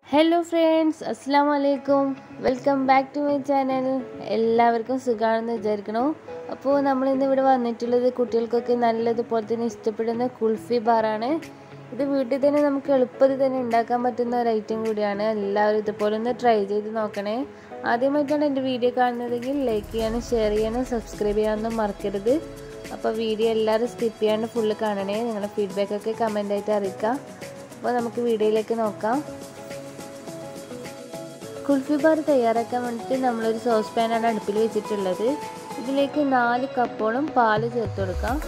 hello friends അസ്സാം വലൈക്കും welcome back to my channel എല്ലാവർക്കും സുഖമാണെന്ന് വിചാരിക്കണു അപ്പോൾ നമ്മൾ ഇന്ന് ഇവിടെ വന്നിട്ടുള്ളത് കുട്ടികൾക്കൊക്കെ നല്ലതുപോലെ തന്നെ ഇഷ്ടപ്പെടുന്ന കുൾഫി ബാറാണ് ഇത് വീട്ടിൽ തന്നെ നമുക്ക് എളുപ്പത്തിൽ തന്നെ ഉണ്ടാക്കാൻ പറ്റുന്ന ഒരു ഐറ്റം കൂടിയാണ് എല്ലാവരും ഇതുപോലെ ഒന്ന് ട്രൈ ചെയ്ത് നോക്കണേ ആദ്യമായിട്ടാണ് എൻ്റെ വീഡിയോ കാണുന്നതെങ്കിൽ ലൈക്ക് ചെയ്യാനും ഷെയർ ചെയ്യാനും സബ്സ്ക്രൈബ് ചെയ്യാനൊന്നും മറക്കരുത് അപ്പോൾ വീഡിയോ എല്ലാവരും സ്കിപ്പ് ചെയ്യാണ്ട് ഫുള്ള് കാണണേ നിങ്ങളുടെ ഫീഡ്ബാക്കൊക്കെ കമൻ്റായിട്ട് അറിയിക്കുക അപ്പോൾ നമുക്ക് വീഡിയോയിലേക്ക് നോക്കാം കുൽഫി ബാർ തയ്യാറാക്കാൻ വേണ്ടിയിട്ട് നമ്മളൊരു സോസ് പാനാണ് അടുപ്പിൽ വെച്ചിട്ടുള്ളത് ഇതിലേക്ക് നാല് കപ്പോളം പാല് ചേർത്ത് കൊടുക്കാം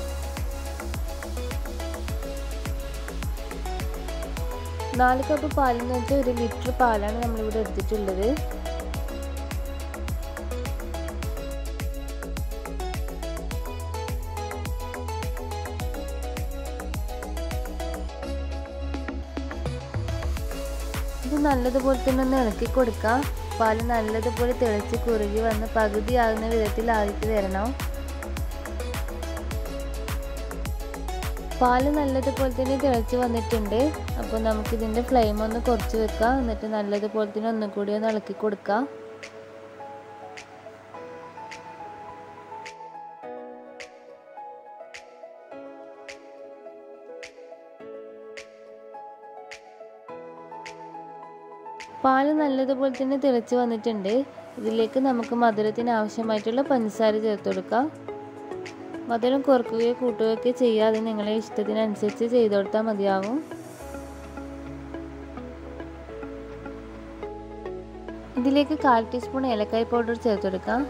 നാല് കപ്പ് പാലെന്ന് വെച്ചാൽ ഒരു ലിറ്റർ പാലാണ് നമ്മളിവിടെ എടുത്തിട്ടുള്ളത് ഇത് നല്ലതുപോലെ തന്നെ ഒന്ന് ഇളക്കി കൊടുക്കാം പാല് നല്ലതുപോലെ തിളച്ച് കുറുകി വന്ന് പകുതിയാകുന്ന വിധത്തിൽ ആയിട്ട് വരണം പാല് നല്ലതുപോലെ തന്നെ തിളച്ച് വന്നിട്ടുണ്ട് അപ്പോൾ നമുക്കിതിൻ്റെ ഫ്ലെയിം ഒന്ന് കുറച്ച് വെക്കാം എന്നിട്ട് നല്ലതുപോലെ തന്നെ ഒന്നും കൂടി ഒന്ന് ഇളക്കി കൊടുക്കാം പാല് നല്ലതുപോലെ തന്നെ തിളച്ച് വന്നിട്ടുണ്ട് ഇതിലേക്ക് നമുക്ക് മധുരത്തിന് ആവശ്യമായിട്ടുള്ള പഞ്ചസാര ചേർത്ത് കൊടുക്കാം മധുരം കുറക്കുകയോ കൂട്ടുകയോ ഒക്കെ ചെയ്യാതെ നിങ്ങളെ ഇഷ്ടത്തിനനുസരിച്ച് ചെയ്ത് കൊടുത്താൽ മതിയാവും ഇതിലേക്ക് കാൽ ടീസ്പൂൺ ഏലക്കായ് പൗഡർ ചേർത്ത് കൊടുക്കാം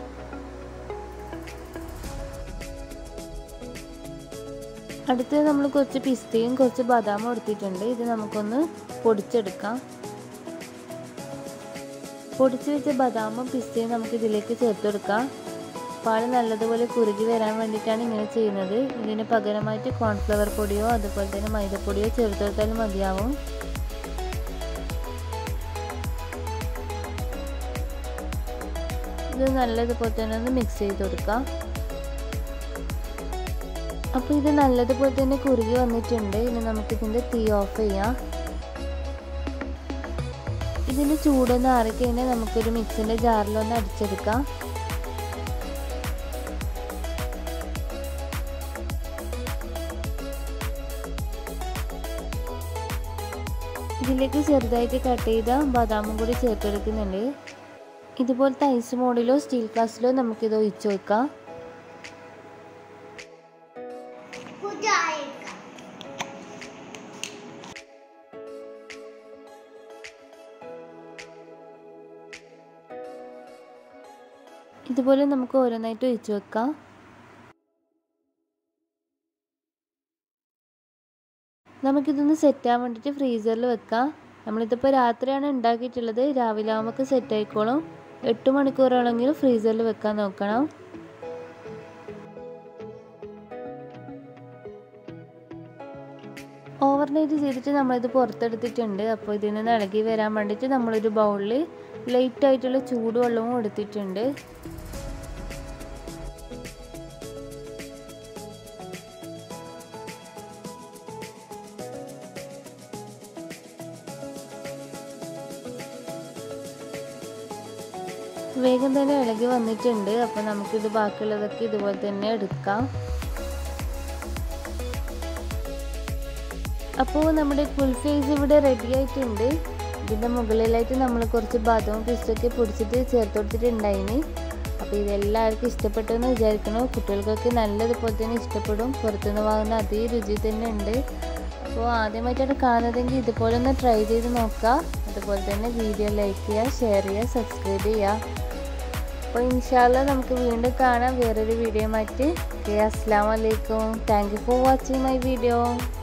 അടുത്തത് നമ്മൾ കുറച്ച് പിസ്തയും കുറച്ച് ബദാമും എടുത്തിട്ടുണ്ട് ഇത് നമുക്കൊന്ന് പൊടിച്ചെടുക്കാം പൊടിച്ച് വെച്ച ബദാമും പിസ്തയും നമുക്ക് ഇതിലേക്ക് ചേർത്ത് കൊടുക്കാം പാല് നല്ലതുപോലെ കുറുകി വരാൻ വേണ്ടിയിട്ടാണ് ഇങ്ങനെ ചെയ്യുന്നത് ഇതിന് പകരമായിട്ട് കോൺഫ്ലവർ പൊടിയോ അതുപോലെ തന്നെ മൈദപ്പൊടിയോ ചേർത്ത് കൊടുത്താലും മതിയാവും ഇത് നല്ലതുപോലെ തന്നെ ഒന്ന് മിക്സ് ചെയ്ത് കൊടുക്കാം അപ്പോൾ ഇത് നല്ലതുപോലെ തന്നെ കുറുകി വന്നിട്ടുണ്ട് ഇനി നമുക്കിതിൻ്റെ തീ ഓഫ് ചെയ്യാം ഇതിന് ചൂടൊന്ന് ആറിക്കഴിഞ്ഞാൽ നമുക്കൊരു മിക്സിൻ്റെ ജാറിലൊന്ന് അടിച്ചെടുക്കാം ഇതിലേക്ക് ചെറുതായിട്ട് കട്ട് ചെയ്ത ബദാമും കൂടി ചേർത്തെടുക്കുന്നുണ്ട് ഇതുപോലത്തെ ഐസ് മോഡിലോ സ്റ്റീൽ ഗ്ലാസ്സിലോ നമുക്കിത് ഒഴിച്ചു വെക്കാം ഇതുപോലെ നമുക്ക് ഓരോന്നായിട്ട് ഒഴിച്ചു വെക്കാം നമുക്കിതൊന്ന് സെറ്റാകാൻ വേണ്ടിയിട്ട് ഫ്രീസറിൽ വെക്കാം നമ്മളിതിപ്പോൾ രാത്രിയാണ് ഉണ്ടാക്കിയിട്ടുള്ളത് രാവിലെ ആകുമ്പോൾ സെറ്റ് ആയിക്കോളും എട്ട് മണിക്കൂറോളെങ്കിലും ഫ്രീസറിൽ വെക്കാൻ നോക്കണം ഓവർനൈറ്റ് ചെയ്തിട്ട് നമ്മളിത് പുറത്തെടുത്തിട്ടുണ്ട് അപ്പോൾ ഇതിൽ നിന്ന് ഇളകി വരാൻ വേണ്ടിയിട്ട് നമ്മളൊരു ബൗളിൽ ലൈറ്റ് ആയിട്ടുള്ള ചൂടുവെള്ളവും എടുത്തിട്ടുണ്ട് വേഗം തന്നെ ഇളകി വന്നിട്ടുണ്ട് അപ്പോൾ നമുക്കിത് ബാക്കിയുള്ളതൊക്കെ ഇതുപോലെ തന്നെ എടുക്കാം അപ്പോൾ നമ്മുടെ കുൽഫേസ് ഇവിടെ റെഡി ആയിട്ടുണ്ട് ഇതിൻ്റെ മുകളിലായിട്ട് നമ്മൾ കുറച്ച് ബാദവും പിസ്റ്റൊക്കെ പൊടിച്ചിട്ട് ചേർത്ത് കൊടുത്തിട്ടുണ്ടായിന് അപ്പോൾ ഇതെല്ലാവർക്കും ഇഷ്ടപ്പെട്ടു എന്ന് വിചാരിക്കണം കുട്ടികൾക്കൊക്കെ നല്ലതുപോലെ തന്നെ ഇഷ്ടപ്പെടും പുറത്തുനിന്ന് വാങ്ങുന്ന അതേ രുചി തന്നെ ഉണ്ട് അപ്പോൾ ആദ്യമായിട്ടാണ് കാണുന്നതെങ്കിൽ ഇതുപോലെ ഒന്ന് ട്രൈ ചെയ്ത് നോക്കുക അതുപോലെ തന്നെ വീഡിയോ ലൈക്ക് ചെയ്യുക ഷെയർ ചെയ്യുക സബ്സ്ക്രൈബ് ചെയ്യുക അപ്പോൾ ഇൻഷാല്ല നമുക്ക് വീണ്ടും കാണാം വേറൊരു വീഡിയോ മാറ്റി ഓക്കെ അസ്സാം വലൈക്കും thank you for watching my video